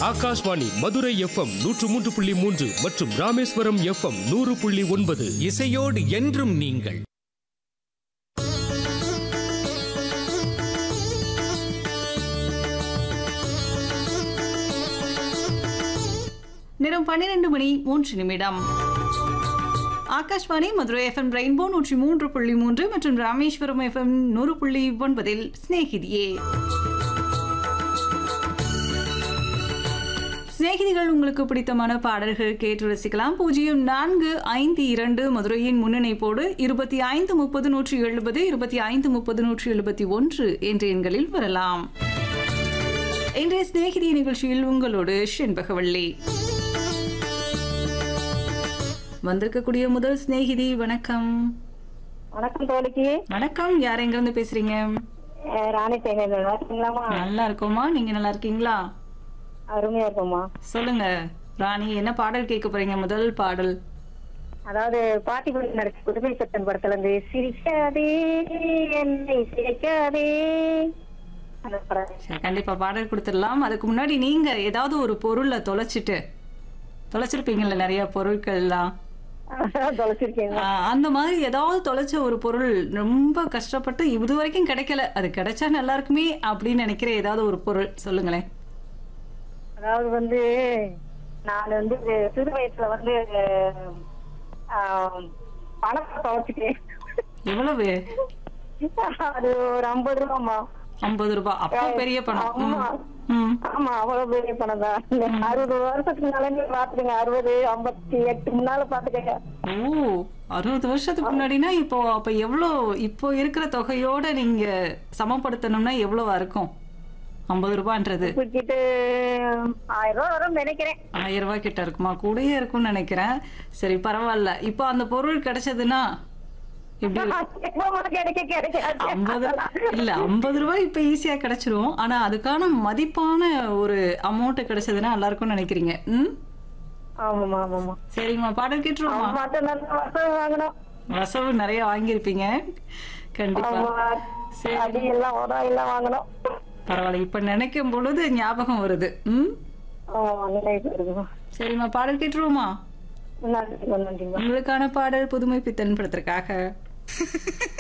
Akashvani Madurai FM நூற்று மூன்று புள்ளி மூன்று மற்றும் ராமேஸ்வரம் எஃப்எம் நூறு புள்ளி ஒன்பது இசையோடு என்றும் நீங்கள் நேரம் பன்னிரண்டு மணி மூன்று நிமிடம் ஆகாஷ்வாணி மதுரை எஃப்எம் ரெயின்போ நூற்றி மூன்று புள்ளி மூன்று மற்றும் ராமேஸ்வரம் எஃப்எம் நூறு புள்ளி ஒன்பதில் சிநேகிதியே சிநேகிதிகள் உங்களுக்கு பிடித்தமான பாடல்கள் கேட்டு ரசிக்கலாம் பூஜ்ஜியம் நான்கு ஐந்து இரண்டு மதுரையின் முன்னிணைப்போடு இருபத்தி ஐந்து முப்பது நூற்றி எழுபது இருபத்தி ஐந்து முப்பது நூற்றி எழுபத்தி ஒன்று என்ற எண்களில் வரலாம் இன்றைய சிநேகிதி நிகழ்ச்சியில் உங்களோடு செண்பகவள்ளி வந்திருக்கக்கூடிய முதல் சிநேகிதி வணக்கம் வணக்கம் தோழிக்கு வணக்கம் யார் எங்க இருந்து பேசுறீங்க அஹ் ராணி சேனல் நல்லா இருக்கீங்களாமா நல்லா இருக்கோமா நீங்க நல்லா இருக்கீங்களா அருமையா இருக்கும்மா சொல்லுங்க ராணி என்ன பாடல் கேட்க போறீங்க முதல் பாடல் அதாவது பாட்டி பள்ளி நடிச்ச புதுமை சட்டம் படத்துல இருந்து சிரிக்காதே என்னை சிரிக்காதே அந்த படம் சரி, கண்டிப்பா பாடல் கொடுத்துடலாம் அதுக்கு முன்னாடி நீங்க ஏதாவது ஒரு பொருளை தொலைச்சிட்டு தொலைச்சிருப்பீங்கல்ல நிறைய பொருட்கள்லாம் அதான் தொலைச்சிருக்கீங்க ஆஹ், அந்த மாதிரி ஏதாவது தொலைச்ச ஒரு பொருள் ரொம்ப கஷ்டப்பட்டு இது வரைக்கும் கிடைக்கல அது கிடைச்சா நல்லா இருக்குமே அப்படின்னு நினைக்கிற ஏதாவது ஒரு பொருள் சொல்லுங்களேன் அதாவது வந்து நான் வந்து சிறு வயசுல வந்து ஆஹ், பணத்தை தொலைச்சிட்டேன் எவ்வளவு அது ஒரு ஐம்பது ரூபாமா ஐம்பது ரூபாய் அப்போ பெரிய பணம் ம். ஆமா. ம் ஆமா அவ்வளவு பெரிய பணம் தான் அறுபது வருஷத்துக்கு முன்னால நீங்க பாத்துக்கங்க அறுபது ஐம்பத்தி எட்டு முன்னால பாத்துக்கங்க ஓ அறுபது வருஷத்துக்கு முன்னாடினா இப்போ அப்ப எவ்வளோ இப்போ இருக்கிற தொகையோட நீங்க சமப்படுத்தணும்னா எவ்வளவா இருக்கும் ஐம்பது ரூபான்றது தூக்கிட்டு ஆயிரம் ரூபாய் வரும் நினைக்கிறேன் ஆயிரம் ரூபாய் கிட்ட இருக்குமா கூடயே இருக்கும்னு நினைக்கிறேன் சரி பரவாயில்ல இப்போ அந்த பொருள் கிடைச்சதுன்னா எப்படி எப்பமா கிடைக்க கிடைக்காது ஐம்பது இல்ல ஐம்பது ரூபாய் இப்ப ஈஸியா கிடைச்சிரும் ஆனா அதுக்கான மதிப்பான ஒரு அமௌண்ட் கிடைச்சதுன்னா நல்லா இருக்கும்னு நினைக்கிறீங்க ம் ஆமாமா ஆமாமா சரிங்கம்மா பாடல் கேட்டுருவோமா மத்த நல்ல வசதி வாங்கணும் வசவு நிறைய வாங்கியிருப்பீங்க கண்டிப்பா ஆமா சரி. அடி எல்லாம் உதவி எல்லாம் வாங்கணும் பரவாயில்ல இப்ப நினைக்கும் பொழுது ஞாபகம் வருது ம் ஆமா நினைவு இருக்குமா சரிம்மா பாடல் கேட்டுருவோமா நன்றி நன்றிமா உங்களுக்கான பாடல் புதுமை பித்தன் படத்திற்காக